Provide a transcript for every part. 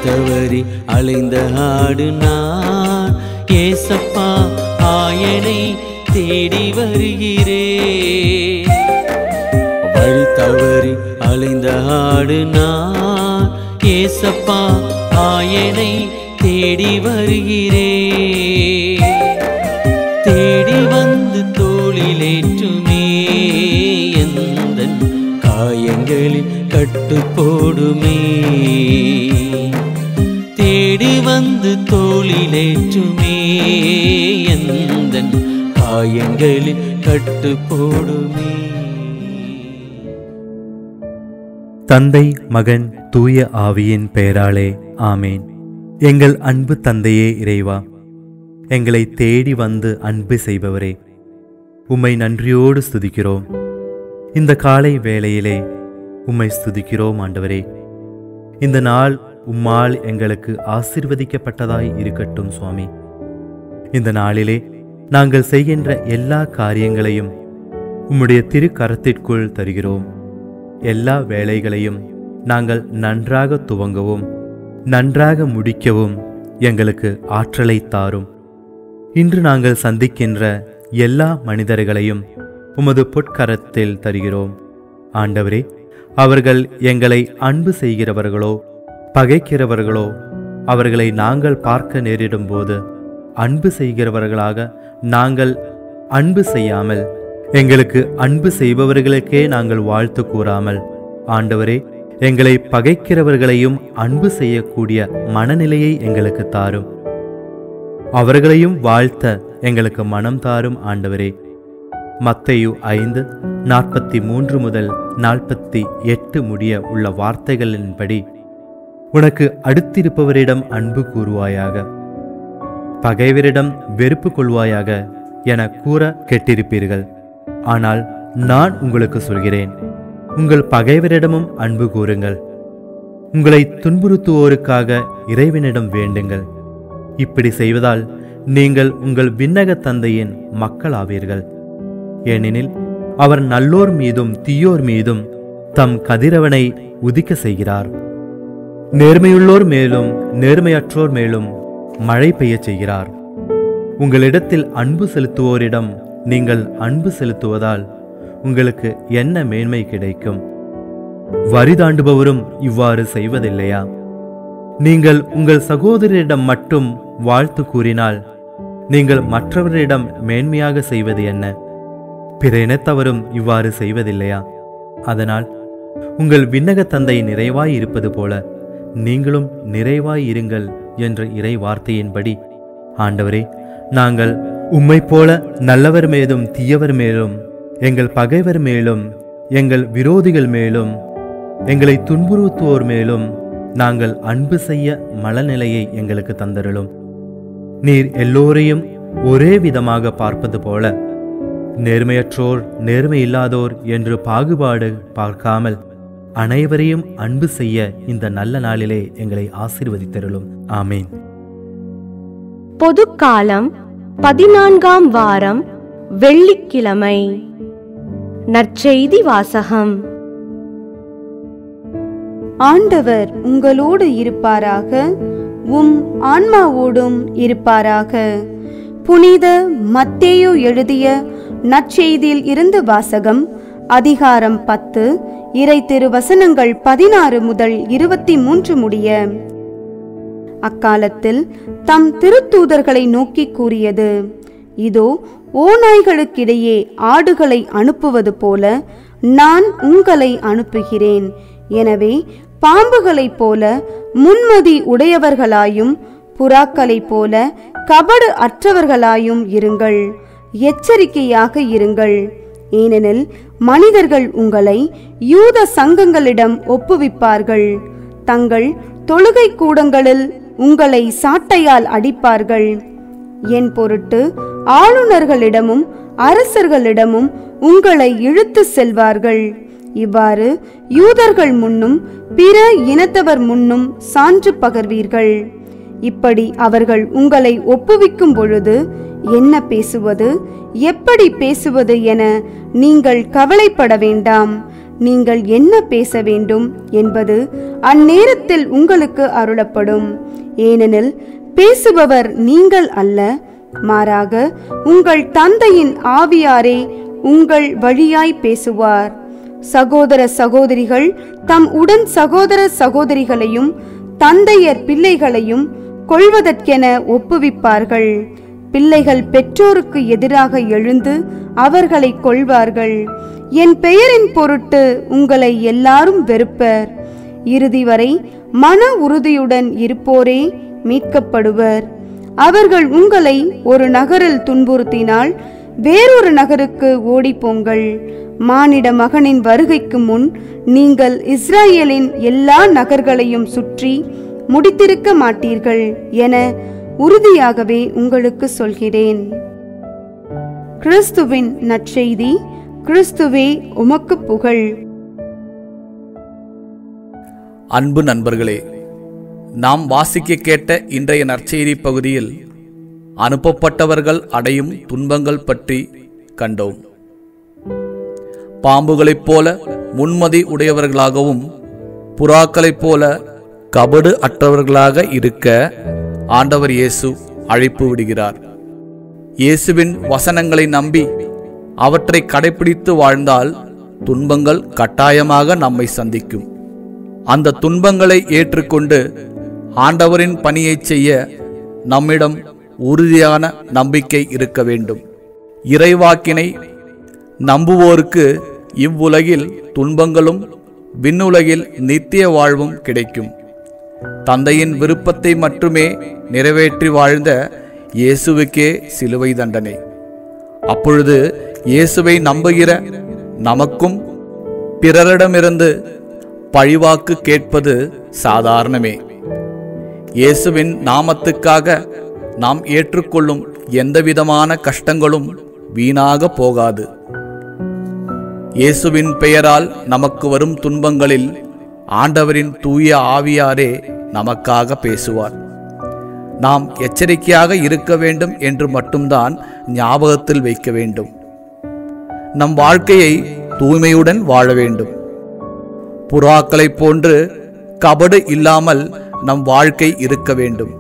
தவறி அலைந்த ஆடு நான் ஏசப்பா ஆயனை தேடி வருகிறே வழி தவறி அலைந்த ஆடு நான் ஏசப்பா ஆயனை தேடி வருகிறே தேடி வந்து தோளிலேற்றுமே எந்தன் காயங்களில் கட்டு போடுமே தேடி வந்து தோளிலேற்றுமே எந்தன் காயங்களில் கட்டு போடுமே தந்தை மகன் தூய ஆவியின் பெயராலே ஆமேன் எங்கள் அன்பு தந்தையே இறைவா எங்களை தேடி வந்து அன்பு செய்பவரே உம்மை நன்றியோடு ஸ்துதிக்கிறோம் இந்த காலை வேளையிலே உம்மை ஸ்துதிக்கிறோம் ஆண்டவரே இந்த நாள் உம்மால் எங்களுக்கு ஆசிர்வதிக்கப்பட்டதாய் இருக்கட்டும் சுவாமி இந்த நாளிலே நாங்கள் செய்கின்ற எல்லா காரியங்களையும் உம்முடைய திருக்கரத்திற்குள் தருகிறோம் எல்லா வேலைகளையும் நாங்கள் நன்றாக துவங்கவும் நன்றாக முடிக்கவும் எங்களுக்கு ஆற்றலை தாரும் இன்று நாங்கள் சந்திக்கின்ற எல்லா மனிதர்களையும் உமது பொற்கரத்தில் தருகிறோம் ஆண்டவரே அவர்கள் எங்களை அன்பு செய்கிறவர்களோ பகைக்கிறவர்களோ அவர்களை நாங்கள் பார்க்க நேரிடும் போது அன்பு செய்கிறவர்களாக நாங்கள் அன்பு செய்யாமல் எங்களுக்கு அன்பு செய்பவர்களுக்கே நாங்கள் வாழ்த்து கூறாமல் ஆண்டவரே எங்களை பகைக்கிறவர்களையும் அன்பு செய்யக்கூடிய மனநிலையை எங்களுக்கு தாரும் அவர்களையும் வாழ்த்த எங்களுக்கு மனம் தாரும் ஆண்டவரே மத்தையு ஐந்து நாற்பத்தி மூன்று முதல் நாற்பத்தி எட்டு முடிய உள்ள வார்த்தைகளின்படி உனக்கு அடுத்திருப்பவரிடம் அன்பு கூறுவாயாக பகைவரிடம் வெறுப்பு கொள்வாயாக என கூற கேட்டிருப்பீர்கள் ஆனால் நான் உங்களுக்கு சொல்கிறேன் உங்கள் பகைவரிடமும் அன்பு கூறுங்கள் உங்களை துன்புறுத்துவோருக்காக இறைவனிடம் வேண்டுங்கள் இப்படி செய்வதால் நீங்கள் உங்கள் விண்ணக தந்தையின் மக்களாவீர்கள் ஏனெனில் அவர் நல்லோர் மீதும் தீயோர் மீதும் தம் கதிரவனை உதிக்க செய்கிறார் நேர்மையுள்ளோர் மேலும் நேர்மையற்றோர் மேலும் மழை பெய்யச் செய்கிறார் உங்களிடத்தில் அன்பு செலுத்துவோரிடம் நீங்கள் அன்பு செலுத்துவதால் உங்களுக்கு என்ன மேன்மை கிடைக்கும் வரி தாண்டுபவரும் இவ்வாறு செய்வதில்லையா நீங்கள் உங்கள் சகோதரரிடம் மட்டும் வாழ்த்து கூறினால் நீங்கள் மற்றவரிடம் மேன்மையாக செய்வது என்ன பிற இனத்தவரும் இவ்வாறு செய்வதில்லையா அதனால் உங்கள் விண்ணக தந்தை நிறைவாய் இருப்பது போல நீங்களும் நிறைவாய் இருங்கள் என்ற இறை வார்த்தையின்படி ஆண்டவரே நாங்கள் உம்மைப் போல நல்லவர் மேலும் தீயவர் மேலும் எங்கள் பகைவர் மேலும் எங்கள் விரோதிகள் மேலும் எங்களை துன்புறுத்துவோர் மேலும் நாங்கள் அன்பு செய்ய மனநிலையை எங்களுக்கு தந்தருளும் நீர் எல்லோரையும் ஒரே விதமாக பார்ப்பது போல நேர்மையற்றோர் நேர்மை இல்லாதோர் என்று பாகுபாடு பார்க்காமல் அனைவரையும் அன்பு செய்ய இந்த நல்ல நாளிலே எங்களை ஆசீர்வதித்தருளும் ஆமேன் பொதுக்காலம் பதினான்காம் வாரம் வெள்ளிக்கிழமை நற்செய்தி வாசகம் ஆண்டவர் உங்களோடு இருப்பாராக உம் ஆன்மாவோடும் இருப்பாராக புனித மத்தேயு எழுதிய நற்செய்தியில் இருந்து வாசகம் அதிகாரம் பத்து இறை திருவசனங்கள் பதினாறு முதல் இருபத்தி மூன்று முடிய அக்காலத்தில் தம் திருத்தூதர்களை நோக்கி கூறியது இதோ ஓநாய்களுக்கிடையே ஆடுகளை அனுப்புவது போல நான் உங்களை அனுப்புகிறேன் எனவே பாம்புகளைப் போல முன்மதி உடையவர்களாயும் புறாக்களைப் போல கபடு அற்றவர்களாயும் இருங்கள் எச்சரிக்கையாக இருங்கள் ஏனெனில் மனிதர்கள் உங்களை யூத சங்கங்களிடம் ஒப்புவிப்பார்கள் தங்கள் தொழுகை கூடங்களில் உங்களை சாட்டையால் அடிப்பார்கள் என் பொருட்டு ஆளுநர்களிடமும் அரசர்களிடமும் உங்களை இழுத்து செல்வார்கள் இவ்வாறு யூதர்கள் முன்னும் பிற இனத்தவர் முன்னும் சான்று பகர்வீர்கள் இப்படி அவர்கள் உங்களை ஒப்புவிக்கும் பொழுது என்ன பேசுவது எப்படி பேசுவது என நீங்கள் கவலைப்பட வேண்டாம் நீங்கள் என்ன பேச வேண்டும் என்பது அந்நேரத்தில் உங்களுக்கு அருளப்படும் ஏனெனில் பேசுபவர் நீங்கள் அல்ல மாறாக உங்கள் தந்தையின் ஆவியாரே உங்கள் வழியாய் பேசுவார் சகோதர சகோதரிகள் தம் உடன் சகோதர சகோதரிகளையும் தந்தையர் பிள்ளைகளையும் கொள்வதற்கென ஒப்புவிப்பார்கள் பிள்ளைகள் பெற்றோருக்கு எதிராக எழுந்து அவர்களை கொள்வார்கள் என் பெயரின் பொருட்டு உங்களை எல்லாரும் வெறுப்பர் இறுதி வரை மன உறுதியுடன் இருப்போரே மீட்கப்படுவர் அவர்கள் உங்களை ஒரு நகரில் துன்புறுத்தினால் வேறொரு நகருக்கு ஓடிப்போங்கள் மானிட மகனின் வருகைக்கு முன் நீங்கள் இஸ்ராயேலின் எல்லா நகர்களையும் சுற்றி முடித்திருக்க மாட்டீர்கள் என உறுதியாகவே உங்களுக்கு சொல்கிறேன் கிறிஸ்துவின் நற்செய்தி கிறிஸ்துவே உமக்கு புகழ் அன்பு நண்பர்களே நாம் வாசிக்க கேட்ட இன்றைய நற்செய்தி பகுதியில் அனுப்பப்பட்டவர்கள் அடையும் துன்பங்கள் பற்றி கண்டோம் பாம்புகளைப் போல முன்மதி உடையவர்களாகவும் புறாக்களைப் போல கபடு அற்றவர்களாக இருக்க ஆண்டவர் இயேசு அழைப்பு விடுகிறார் இயேசுவின் வசனங்களை நம்பி அவற்றை கடைபிடித்து வாழ்ந்தால் துன்பங்கள் கட்டாயமாக நம்மை சந்திக்கும் அந்த துன்பங்களை ஏற்றுக்கொண்டு ஆண்டவரின் பணியைச் செய்ய நம்மிடம் உறுதியான நம்பிக்கை இருக்க வேண்டும் இறைவாக்கினை நம்புவோருக்கு இவ்வுலகில் துன்பங்களும் விண்ணுலகில் நித்திய வாழ்வும் கிடைக்கும் தந்தையின் விருப்பத்தை மட்டுமே நிறைவேற்றி வாழ்ந்த இயேசுவுக்கே சிலுவை தண்டனை அப்பொழுது இயேசுவை நம்புகிற நமக்கும் பிறரிடமிருந்து பழிவாக்கு கேட்பது சாதாரணமே இயேசுவின் நாமத்துக்காக நாம் ஏற்றுக்கொள்ளும் எந்தவிதமான கஷ்டங்களும் வீணாக போகாது இயேசுவின் பெயரால் நமக்கு வரும் துன்பங்களில் ஆண்டவரின் தூய ஆவியாரே நமக்காக பேசுவார் நாம் எச்சரிக்கையாக இருக்க வேண்டும் என்று மட்டும்தான் ஞாபகத்தில் வைக்க வேண்டும் நம் வாழ்க்கையை தூய்மையுடன் வாழ வேண்டும் புறாக்களைப் போன்று கபடு இல்லாமல் நம் வாழ்க்கை இருக்க வேண்டும்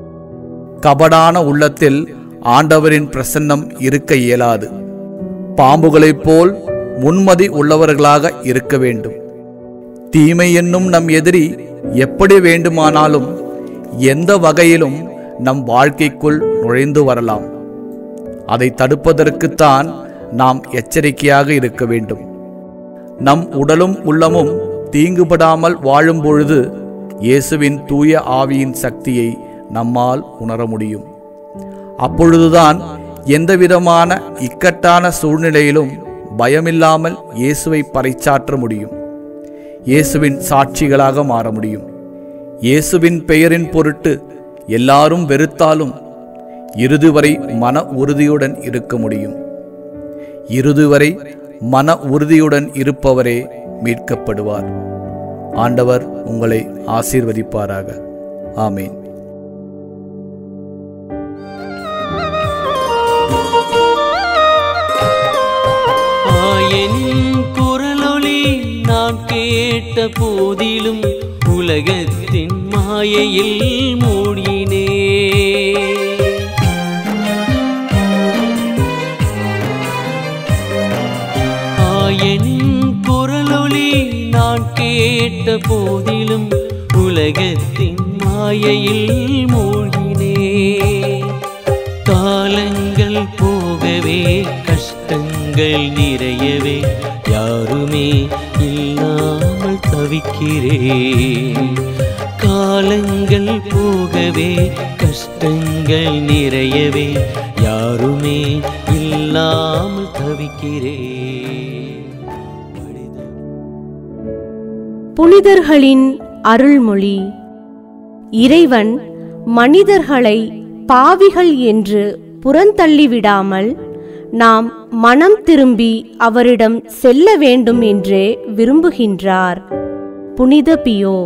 கபடான உள்ளத்தில் ஆண்டவரின் பிரசன்னம் இருக்க இயலாது பாம்புகளைப் போல் முன்மதி உள்ளவர்களாக இருக்க வேண்டும் தீமை என்னும் நம் எதிரி எப்படி வேண்டுமானாலும் எந்த வகையிலும் நம் வாழ்க்கைக்குள் நுழைந்து வரலாம் அதை தடுப்பதற்குத்தான் நாம் எச்சரிக்கையாக இருக்க வேண்டும் நம் உடலும் உள்ளமும் தீங்குபடாமல் வாழும் பொழுது இயேசுவின் தூய ஆவியின் சக்தியை நம்மால் உணர முடியும் அப்பொழுதுதான் எந்தவிதமான இக்கட்டான சூழ்நிலையிலும் பயமில்லாமல் இயேசுவை பறைச்சாற்ற முடியும் இயேசுவின் சாட்சிகளாக மாற முடியும் இயேசுவின் பெயரின் பொருட்டு எல்லாரும் வெறுத்தாலும் இறுதி வரை மன உறுதியுடன் இருக்க முடியும் இறுதி வரை மன உறுதியுடன் இருப்பவரே மீட்கப்படுவார் ஆண்டவர் உங்களை ஆசீர்வதிப்பாராக ஆமேன் ஆயன் குரலொலி நான் கேட்ட போதிலும் உலகத்தின் மாயையில் மூழ்கினே ஆயன் குரலொலி நான் கேட்ட போதிலும் உலகத்தின் மாயையில் மூழ்கினே காலங்கள் போகவே கஷ்டங்கள் நிறையவே யாருமே இல்லாமல் தவிக்கிறேன் காலங்கள் போகவே கஷ்டங்கள் நிறையவே யாருமே இல்லாமல் தவிக்கிறேன் புனிதர்களின் அருள்மொழி இறைவன் மனிதர்களை பாவிகள் என்று புறந்தள்ளிவிடாமல் நாம் மனம் திரும்பி அவரிடம் செல்ல வேண்டும் என்றே விரும்புகின்றார் புனித பியோ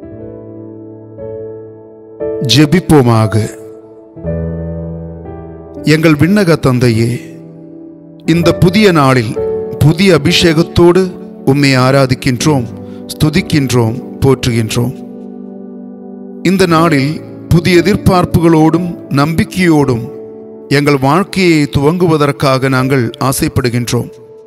ஜெபிப்போமாக எங்கள் விண்ணக தந்தையே இந்த புதிய நாளில் புதிய அபிஷேகத்தோடு உம்மை ஆராதிக்கின்றோம் ஸ்துதிக்கின்றோம் போற்றுகின்றோம் இந்த நாளில் புதிய எதிர்பார்ப்புகளோடும் நம்பிக்கையோடும் எங்கள் வாழ்க்கையை துவங்குவதற்காக நாங்கள் ஆசைப்படுகின்றோம்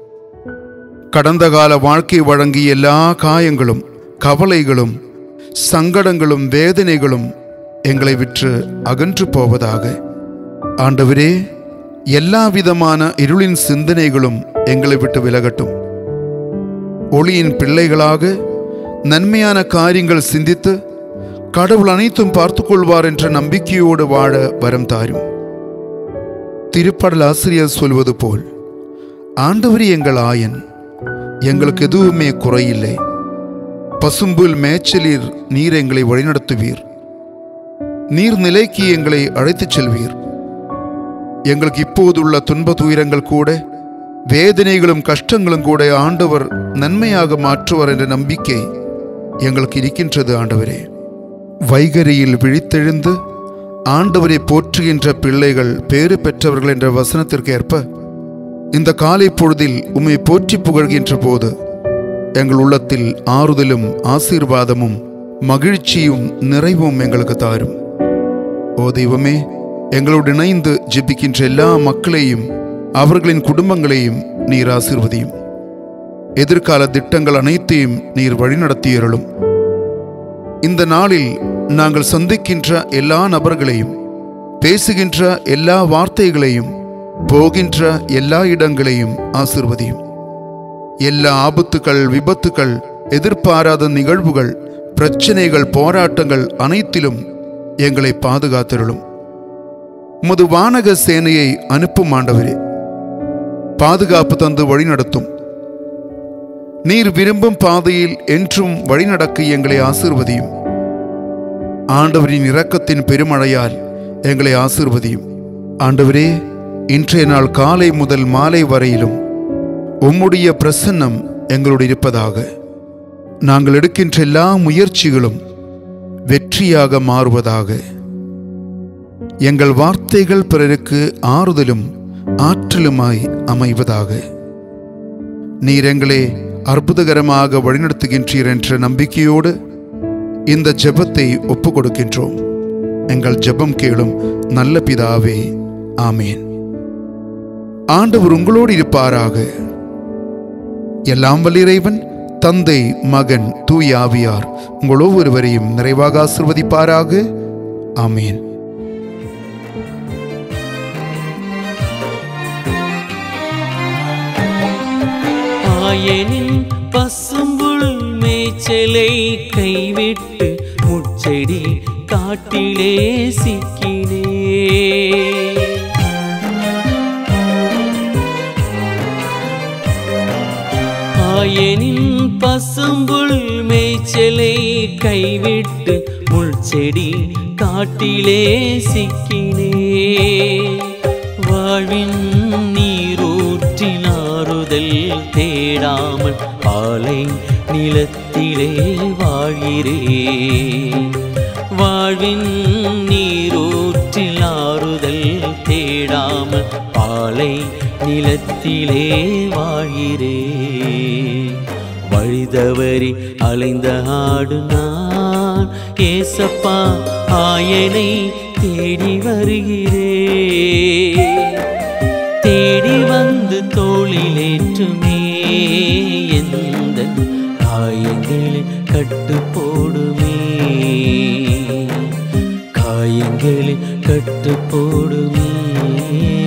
கடந்த கால வாழ்க்கை வழங்கிய எல்லா காயங்களும் கவலைகளும் சங்கடங்களும் வேதனைகளும் எங்களை விற்று அகன்று போவதாக ஆண்டவரே எல்லா விதமான இருளின் சிந்தனைகளும் எங்களை விட்டு விலகட்டும் ஒளியின் பிள்ளைகளாக நன்மையான காரியங்கள் சிந்தித்து கடவுள் அனைத்தும் பார்த்துக் கொள்வார் என்ற நம்பிக்கையோடு வாழ வரம் தாரும் திருப்படல் ஆசிரியர் சொல்வது போல் ஆண்டவரே எங்கள் ஆயன் எங்களுக்கு எதுவுமே குறையில்லை பசும்புல் மேய்ச்சலில் நீர் எங்களை வழிநடத்துவீர் நீர் நிலைக்கு எங்களை அழைத்துச் செல்வீர் எங்களுக்கு இப்போதுள்ள துன்ப துயரங்கள் கூட வேதனைகளும் கஷ்டங்களும் கூட ஆண்டவர் நன்மையாக மாற்றுவார் என்ற நம்பிக்கை எங்களுக்கு இருக்கின்றது ஆண்டவரே வைகரியில் விழித்தெழுந்து ஆண்டவரை போற்றுகின்ற பிள்ளைகள் பேறு பெற்றவர்கள் என்ற வசனத்திற்கு ஏற்ப இந்த காலை பொழுதில் உம்மை போற்றி புகழ்கின்ற போது எங்கள் உள்ளத்தில் ஆறுதலும் ஆசீர்வாதமும் மகிழ்ச்சியும் நிறைவும் எங்களுக்கு தாரும் ஓ தெய்வமே எங்களோடு இணைந்து ஜெபிக்கின்ற எல்லா மக்களையும் அவர்களின் குடும்பங்களையும் நீர் ஆசீர்வதியும் எதிர்கால திட்டங்கள் அனைத்தையும் நீர் வழிநடத்தியருளும் இந்த நாளில் நாங்கள் சந்திக்கின்ற எல்லா நபர்களையும் பேசுகின்ற எல்லா வார்த்தைகளையும் போகின்ற எல்லா இடங்களையும் ஆசிர்வதியும் எல்லா ஆபத்துக்கள் விபத்துக்கள் எதிர்பாராத நிகழ்வுகள் பிரச்சனைகள் போராட்டங்கள் அனைத்திலும் எங்களை பாதுகாத்திருளும் உமது வானக சேனையை அனுப்பும் ஆண்டவரே பாதுகாப்பு தந்து வழிநடத்தும் நீர் விரும்பும் பாதையில் என்றும் வழிநடக்க எங்களை ஆசிர்வதியும் ஆண்டவரின் இரக்கத்தின் பெருமழையால் எங்களை ஆசிர்வதியும் ஆண்டவரே இன்றைய நாள் காலை முதல் மாலை வரையிலும் உம்முடைய பிரசன்னம் எங்களோடு இருப்பதாக நாங்கள் எடுக்கின்ற எல்லா முயற்சிகளும் வெற்றியாக மாறுவதாக எங்கள் வார்த்தைகள் பிறருக்கு ஆறுதலும் ஆற்றலுமாய் அமைவதாக நீர் எங்களை அற்புதகரமாக வழிநடத்துகின்றீர் என்ற நம்பிக்கையோடு இந்த ஜெபத்தை ஒப்புக் கொடுக்கின்றோம் எங்கள் ஜெபம் கேளும் நல்ல பிதாவே ஆமேன் ஆண்டவர் உங்களோடு இருப்பாராக எல்லாம் வல்ல இறைவன் தந்தை மகன் தூய் ஆவியார் உங்கள் ஒவ்வொருவரையும் நிறைவாக ஆசிர்வதிப்பாராக ஆமேன் ஆயனின் பசும்புல் மேய்ச்சலை கைவிட்டு முச்செடி காட்டிலே சிக்கினே ஆயனின் பசும்புல் மேய்ச்சலை கைவிட்டு முள்செடி காட்டிலே சிக்கினே வாழ்வின் நீரூற்றின் ஆறுதல் தேடாமல் பாலை நிலத்திலே வாழ்கிறே வாழ்வின் நீரூற்றில் ஆறுதல் தேடாமல் பாலை நிலத்திலே வாழ்கிறே வழிதவறி அலைந்த ஆடு நான் ஏசப்பா ஆயனை தேடி வருகிறே தேடி வந்து தோளிலேற்றுமே எந்த காயங்களில் கட்டு போடுமே காயங்களில் கட்டு போடுமே